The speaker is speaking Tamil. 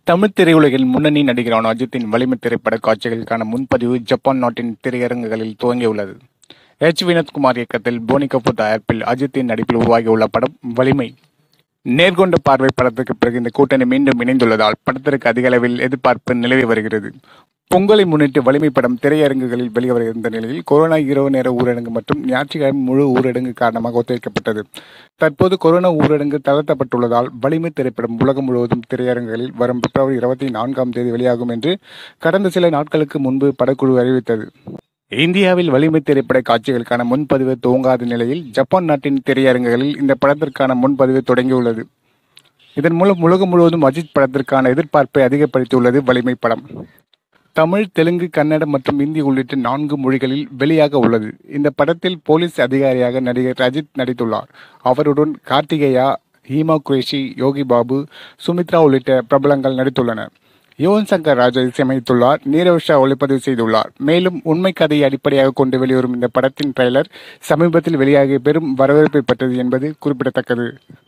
தமிழ் திரையுலகில் முன்னணி நடிகரான அஜித்தின் வலிமை திரைப்பட காட்சிகளுக்கான முன்பதிவு ஜப்பான் நாட்டின் திரையரங்குகளில் துவங்கியுள்ளது எச் வினோத்குமார் இயக்கத்தில் போனி கபூர் தயாரிப்பில் அஜித்தின் நடிப்பில் உருவாகியுள்ள படம் வலிமை நேர்கொண்ட பார்வை படத்துக்கு பிறகு இந்த கூட்டணி மீண்டும் இணைந்துள்ளதால் படத்திற்கு அதிக அளவில் எதிர்பார்ப்பு நிலவி வருகிறது பொங்கலை முன்னிட்டு வலிமை படம் திரையரங்குகளில் வெளிவர இருந்த நிலையில் கொரோனா இரவு நேர ஊரடங்கு மற்றும் ஞாயிற்றுக்கிழமை முழு ஊரடங்கு காரணமாக ஒத்திவைக்கப்பட்டது தற்போது கொரோனா ஊரடங்கு தளர்த்தப்பட்டுள்ளதால் வலிமை திரைப்படம் உலகம் முழுவதும் திரையரங்குகளில் வரும் பிப்ரவரி இருபத்தி நான்காம் தேதி வெளியாகும் என்று கடந்த சில நாட்களுக்கு முன்பு படக்குழு அறிவித்தது இந்தியாவில் வலிமை திரைப்பட காட்சிகளுக்கான முன்பதிவு துவங்காத நிலையில் ஜப்பான் நாட்டின் திரையரங்குகளில் இந்த படத்திற்கான முன்பதிவு தொடங்கியுள்ளது இதன் மூலம் உலகம் முழுவதும் அஜித் படத்திற்கான எதிர்பார்ப்பை அதிகப்படுத்தியுள்ளது வலிமை படம் தமிழ் தெலுங்கு கன்னடம் மற்றும் இந்தி உள்ளிட்ட நான்கு மொழிகளில் வெளியாக உள்ளது இந்த படத்தில் போலீஸ் அதிகாரியாக நடிகர் அஜித் நடித்துள்ளார் அவருடன் கார்த்திகேயா ஹீமா குரேஷி யோகி பாபு சுமித்ரா உள்ளிட்ட பிரபலங்கள் நடித்துள்ளனர் யுவன் சங்கர் ராஜா இசையமைத்துள்ளார் நீரவ் ஷா ஒளிப்பதிவு செய்துள்ளார் மேலும் உண்மை கதையை அடிப்படையாக கொண்டு வெளிவரும் இந்த படத்தின் ட்ரெய்லர் சமீபத்தில் வெளியாகி பெரும் வரவேற்பை பெற்றது என்பது குறிப்பிடத்தக்கது